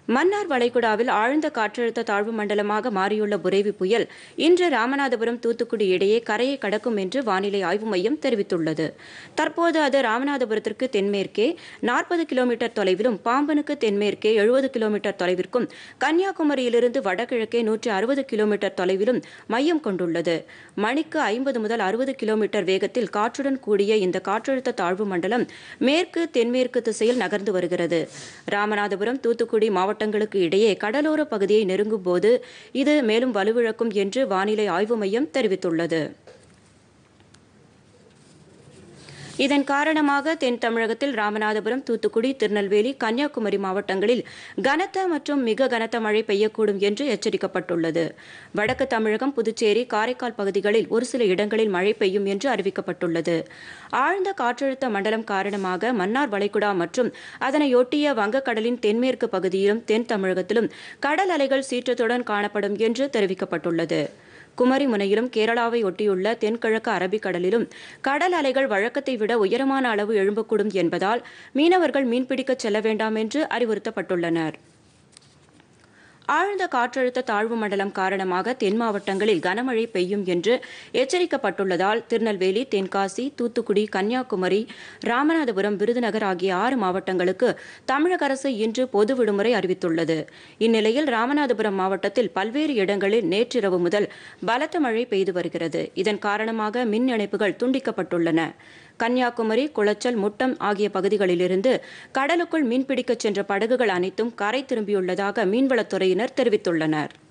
மன்னார் வளைகுடாவில் ஆழ்ந்த காற்றழுத்த தாழ்வு மண்டலமாக மாறியுள்ள புரேவி புயல் இன்று ராமநாதபுரம் தூத்துக்குடி இடையே கரையை கடக்கும் என்று வானிலை ஆய்வு மையம் தெரிவித்துள்ளது தற்போது அது ராமநாதபுரத்திற்கு தென்மேற்கே நாற்பது கிலோமீட்டர் தொலைவிலும் பாம்பனுக்கு தென்மேற்கே எழுபது கிலோமீட்டர் தொலைவிற்கும் கன்னியாகுமரியிலிருந்து வடகிழக்கே நூற்றி அறுபது கிலோமீட்டர் தொலைவிலும் மையம் கொண்டுள்ளது மணிக்கு ஐம்பது முதல் அறுபது கிலோமீட்டர் வேகத்தில் காற்றுடன் கூடிய இந்த காற்றழுத்த தாழ்வு மண்டலம் மேற்கு தென்மேற்கு திசையில் நகர்ந்து வருகிறது ராமநாதபுரம் தூத்துக்குடி மாவட்டங்களுக்கு இடையே கடலோர பகுதியை நெருங்கும் போது இது மேலும் வலுவிழக்கும் என்று வானிலை ஆய்வு மையம் தெரிவித்துள்ளது இதன் காரணமாக தென் தமிழகத்தில் ராமநாதபுரம் தூத்துக்குடி திருநெல்வேலி கன்னியாகுமரி மாவட்டங்களில் கனத்த மற்றும் மிக கனத்த மழை பெய்யக்கூடும் என்று எச்சரிக்கப்பட்டுள்ளது வடக்கு தமிழகம் புதுச்சேரி காரைக்கால் பகுதிகளில் ஒரு சில இடங்களில் மழை பெய்யும் என்று அறிவிக்கப்பட்டுள்ளது ஆழ்ந்த காற்றழுத்த மண்டலம் காரணமாக மன்னார் வளைகுடா மற்றும் அதனையொட்டிய வங்கக்கடலின் தென்மேற்கு பகுதியிலும் தென் தமிழகத்திலும் கடல் அலைகள் சீற்றத்துடன் காணப்படும் என்று தெரிவிக்கப்பட்டுள்ளது குமரி முனையிலும் கேரளாவை ஒட்டியுள்ள தென்கிழக்கு அரபிக்கடலிலும் கடல் அலைகள் வழக்கத்தை விட உயரமான அளவு எழும்பக்கூடும் என்பதால் மீனவர்கள் மீன்பிடிக்கச் செல்ல வேண்டாம் என்று அறிவுறுத்தப்பட்டுள்ளனர் ஆழ்ந்த காற்றழுத்த தாழ்வு மண்டலம் காரணமாக தென் மாவட்டங்களில் கனமழை பெய்யும் என்று எச்சரிக்கப்பட்டுள்ளதால் திருநெல்வேலி தென்காசி தூத்துக்குடி கன்னியாகுமரி ராமநாதபுரம் விருதுநகர் ஆகிய ஆறு மாவட்டங்களுக்கு தமிழக அரசு இன்று பொது விடுமுறை அறிவித்துள்ளது இந்நிலையில் ராமநாதபுரம் மாவட்டத்தில் பல்வேறு இடங்களில் நேற்றிரவு முதல் பலத்த மழை பெய்து வருகிறது இதன் காரணமாக மின் இணைப்புகள் துண்டிக்கப்பட்டுள்ளன கன்னியாகுமரி குளச்சல் முட்டம் ஆகிய பகுதிகளிலிருந்து கடலுக்குள் மீன்பிடிக்கச் சென்ற படகுகள் அனைத்தும் கரை திரும்பியுள்ளதாக மீன்வளத்துறையினர் தெரிவித்துள்ளனர்